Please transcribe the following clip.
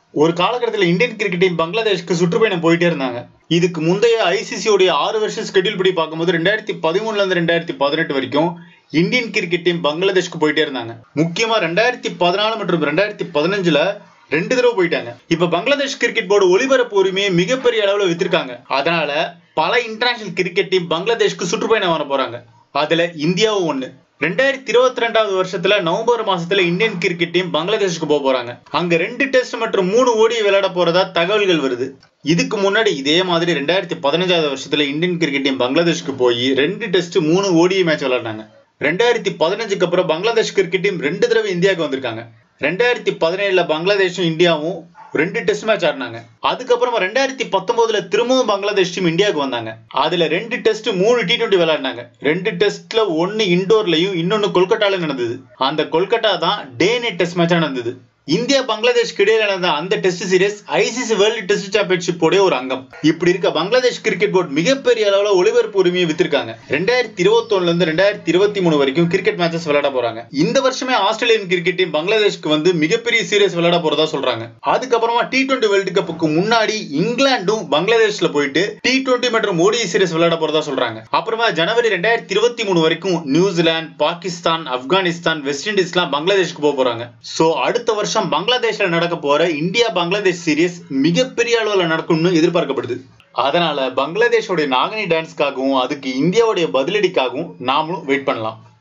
ஒரு காலகட்டத்தில் Indian cricket team பங்களாதேஷ்க்கு சுற்றுப்பயணம் போயிட்டே இருந்தாங்க இதுக்கு முந்தைய ஐசிசியோடைய ஆறு வருஷம் ஸ்கெடியூல் படி பார்க்கும்போது ரெண்டாயிரத்தி பதிமூணுல இருந்து ரெண்டாயிரத்தி பதினெட்டு வரைக்கும் இந்தியன் கிரிக்கெட் டீம் பங்களாதேஷ்க்கு போயிட்டே இருந்தாங்க முக்கியமா ரெண்டாயிரத்தி பதினாலு மற்றும் ரெண்டாயிரத்தி பதினஞ்சுல ரெண்டு தடவை போயிட்டாங்க இப்ப பங்களாதேஷ் கிரிக்கெட் போர்டு ஒளிபரப்பு உரிமையை மிகப்பெரிய அளவுல வித்திருக்காங்க அதனால பல இன்டர்நேஷனல் கிரிக்கெட் டீம் பங்களாதேஷ்க்கு சுற்றுப்பயணம் வர போறாங்க அதுல இந்தியாவும் ஒண்ணு ரெண்டாயிரத்தி இருபத்தி ரெண்டாவது வருஷத்துல நவம்பர் மாசத்துல இந்தியன் கிரிக்கெட் டீம் பங்களாதேஷ்க்கு போக போறாங்க அங்க ரெண்டு டெஸ்ட் மற்றும் மூணு ஓடி விளையாட போறதா தகவல்கள் வருது இதுக்கு முன்னாடி இதே மாதிரி ரெண்டாயிரத்தி பதினஞ்சாவது வருஷத்துல இந்தியன் கிரிக்கெட் டீம் பங்களாதேஷ்க்கு போய் ரெண்டு டெஸ்ட் மூணு ஓடிஐ மேட்ச் விளையாடினாங்க ரெண்டாயிரத்தி பதினஞ்சுக்கு அப்புறம் பங்களாதேஷ் கிரிக்கெட் டீம் ரெண்டு தடவை இந்தியாவுக்கு வந்திருக்காங்க ரெண்டாயிரத்தி பதினேழுல பங்களாதேஷும் இந்தியாவும் ரெண்டு டெஸ்ட் மேட்ச் ஆடினாங்க அதுக்கப்புறமா ரெண்டாயிரத்தி பத்தொன்பதுல திரும்பவும் பங்களாதேஷ் டீம் இந்தியாவுக்கு வந்தாங்க அதுல ரெண்டு டெஸ்ட் மூணு டி டுவெண்ட்டி விளையாடினாங்க ரெண்டு டெஸ்ட்ல ஒன்னு இண்டோர்லயும் இன்னொன்னு கொல்கட்டால நடந்தது அந்த கொல்கட்டா தான் டே நைட் டெஸ்ட் மேட்சா நடந்தது இந்தியா பங்களாதேஷ்க்கு இடையில நடந்த அந்த test series ICC world test championship உடைய ஒரு அங்கம் இப்படி இருக்க பங்களாதேஷ் கிரிக்கெட் போர்டு மிகப்பெரிய அளவுல ஒளிபரப்பு உரிமையை வித்திருக்காங்க ரெண்டாயிரத்தி இருபத்தி ஒண்ணுல இருந்து ரெண்டாயிரத்தி இருபத்தி மூணு வரைக்கும் கிரிக்கெட் மேட்சஸ் விளையாட போறாங்க இந்த வருஷமே ஆஸ்திரேலியன் கிரிக்கெட் டீம் பங்களாதேஷ்க்கு வந்து மிகப்பெரிய சீரியஸ் விளையாட போறதா சொல்றாங்க அதுக்கப்புறமா டி டுவெண்ட்டி வேர்ல்டு கப்புக்கு முன்னாடி இங்கிலாந்தும் பங்களாதேஷ்ல போயிட்டு டி டுவெண்ட்டி மற்றும் ஓடிஐ சீரிஸ் விளையாட போறதா சொல்றாங்க அப்புறமா ஜனவரி ரெண்டாயிரத்தி இருபத்தி மூணு வரைக்கும் நியூசிலாந்து பாகிஸ்தான் ஆப்கானிஸ்தான் வெஸ்ட் இண்டீஸ்லாம் பங்களாதேஷ்க்கு போக போறாங்க சோ அடுத்த வருஷம் பங்களாதேஷ்ல நடக்க போற இந்தியா பங்களாதேஷ் சீரிஸ் மிகப்பெரிய அளவுல நடக்கும்னு எதிர்பார்க்கப்படுது அதனால பங்களாதேஷோட நாகனி டான்ஸ்க்காகவும் அதுக்கு இந்தியாவுடைய பதிலடிக்காகவும் நாமளும் வெயிட் பண்ணலாம்